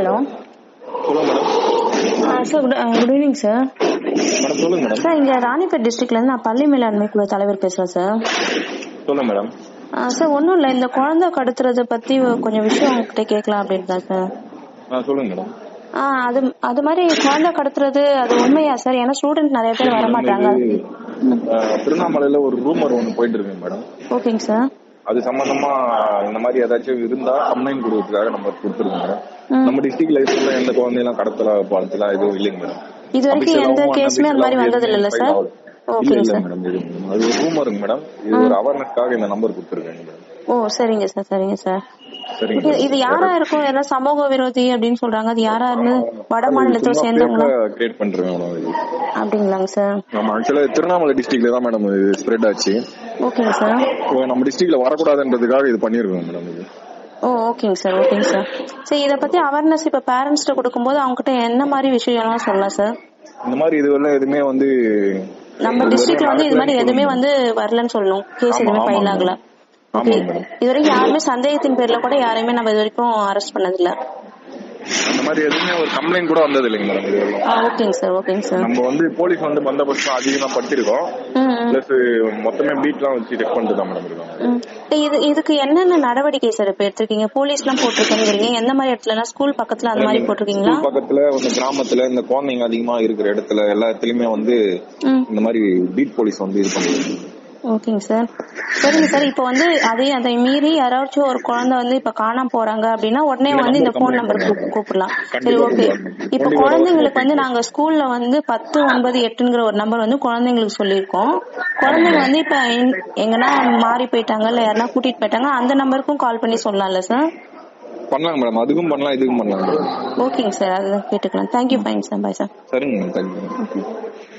Hello சொல்லுங்க madam sir good good evening sir madam சொல்லுங்க madam sir இங்க ராணிப்பேட் டிஸ்ட்ரிக்ட்ல இருந்து நான் பள்ளி மேலாண்மை குழு தலைவர் பேசுறேன் சார் சொல்லுங்க மேடம் சார் ஒன்றும் இல்லை இந்த குழந்தை கடத்துறத பத்தி கொஞ்சம் விஷயம் உங்ககிட்ட கேட்கலாம் அப்படின்னு தான் சார் ஆ சொல்லுங்க மேடம் ஆ அது அது மாதிரி குழந்தை கடத்துறது அது உண்மையா சார் ஏன்னா ஸ்டூடெண்ட் நிறைய பேர் வர மாட்டாங்க ஆ, திருவண்ணாமலையில ஒரு ரூமர் ஒன்று போயிட்டு இருக்குங்க மேடம் ஓகேங்க சார் அது சம்பந்தமா இந்த மாதிரி ஏதாச்சும் இருந்தா கம்ப்ளைண்ட் கொடுக்கறதுக்காக நம்ம கொடுத்துருக்கோம் மேடம் ம். நம்ம டிஸ்ட்ரிக்ட் லைஃப்ல எந்த குழந்தையெல்லாம் கடத்தல பாடத்தலாம் எதுவும் இல்லைங்க மேடம் இது வரைக்கும் எந்த கேஸுமே அந்த மாதிரி வந்தது இல்லைல்ல சார் இல்ல ஓகேங்க இல்ல சார் மேடம் இது அது ஒரு ரூமருங்க மேடம் இது ஒரு அவேர்னஸ்க்காக இந்த நம்பர் கொடுத்துருக்கேங்க மேடம் ஓ சரிங்க சார் சரிங்க சார் சரிங்க இது இது யாரா இருக்கும் எல்லாம் சமூக விரோதி அப்படின்னு சொல்றாங்க அது யாரா இருந்து வட மாநிலத்தை சேர்ந்தவங்களா கிரியேட் பண்றேன் மேடம் இது அப்படிங்களாங்க சார் ஆமா ஆக்சுவலா திருவண்ணாமலை டிஸ்ட்ரிக்ட்ல தான் மேடம் இது ஸ்ப்ரெட் ஆச்சு ஓகேங்க சார் இப்போ நம்ம டிஸ்ட்ரிக்ட்ல வரக்கூடாதுன்றதுக்காக இது பண்ணிருக்கோம் மேடம் இது ஓ ஓகேங்க சார் ஓகேங்க சார் சரி இத பத்தி அவேர்னஸ் இப்ப பேரண்ட்ஸ்ட கொடுக்கும்போது அவங்க கிட்ட என்ன மாதிரி விஷயம்லாம் சொல்லலாம் சார் இந்த மாதிரி இதுவரை எதுவுமே வந்து நம்ம டிஸ்ட்ரிக்ட்ல வந்து இது மாதிரி எதுவுமே வந்து வரலன்னு சொல்லணும் கேஸ் ஆமா, எதுவுமே ஆமா, ஃபைல் ஆகல ஆமா ஓகே மேடம் இது வரைக்கும் யாருமே சந்தேகத்தின் பேர்ல கூட யாரையுமே நம்ம இது வரைக்கும் அரெஸ்ட் பண்ணது இல்ல அந்த மாதிரி எதுவுமே ஒரு கம்ப்ளைண்ட் கூட வந்தது இல்லைங்க மேடம் இது வரைக்கும். ஆ ஓகேங்க சார் ஓகேங்க சார் நம்ம வந்து போலீஸ் வந்து பந்தோபஸ்தும் அதிகமா படுத்திருக்கோம் ம் ம், பிளஸ் மொத்தமே பீட்லாம் வச்சு செக் பண்ணிட்டு தான் மேடம் இருக்காங்க ம். இது இதுக்கு என்னென்ன நடவடிக்கை சார் இப்ப எடுத்திருக்கீங்க போலீஸ் எல்லாம் போட்டிருக்கீங்க எந்த மாதிரி இடத்துல ஸ்கூல் பக்கத்துல அந்த மாதிரி போட்டிருக்கீங்களா ஸ்கூல் பக்கத்துல இந்த கிராமத்துல இந்த குழந்தைங்க அதிகமா இருக்கிற இடத்துல எல்லா இடத்துலயுமே வந்து ம் இந்த மாதிரி பீட் போலீஸ் வந்து இது பண்ணுவாங்க ஓகேங்க சார் சரிங்க சார் இப்போ வந்து அதே அதை மீறி யாராச்சும் ஒரு குழந்தை வந்து இப்ப காணாம போறாங்க அப்படின்னா உடனே இந்த வந்து இந்த number போன் complaint நம்பர் பண்ணுங்க. கூப்பிடலாம் சரி கண்டிப்பா ஓகே கூப்பிடலாம். இப்ப கண்டிப்பா குழந்தைங்களுக்கு வந்து கூப்பிடலாம். நாங்க ஸ்கூல்ல வந்து பத்து ஒன்பது எட்டுங்கிற ஒரு நம்பர் வந்து குழந்தைங்களுக்கு சொல்லியிருக்கோம் குழந்தைங்க வந்து இப்ப எங்க- எங்கன்னா மாறி போயிட்டாங்க இல்ல யாருன்னா கூட்டிட்டு போயிட்டாங்க அந்த நம்பருக்கும் கால் பண்ணி சொல்லலாம்ல சார் பண்ணலாங்க மேடம் அதுக்கும் பண்ணலாம் இதுக்கும் பண்ணலாம் மேடம் ஓகேங்க சார் அதுதான் கேட்டுக்கலாம் thank you fine sir bye sir சரிங்க மேடம் தேங்க்யூ ஓகே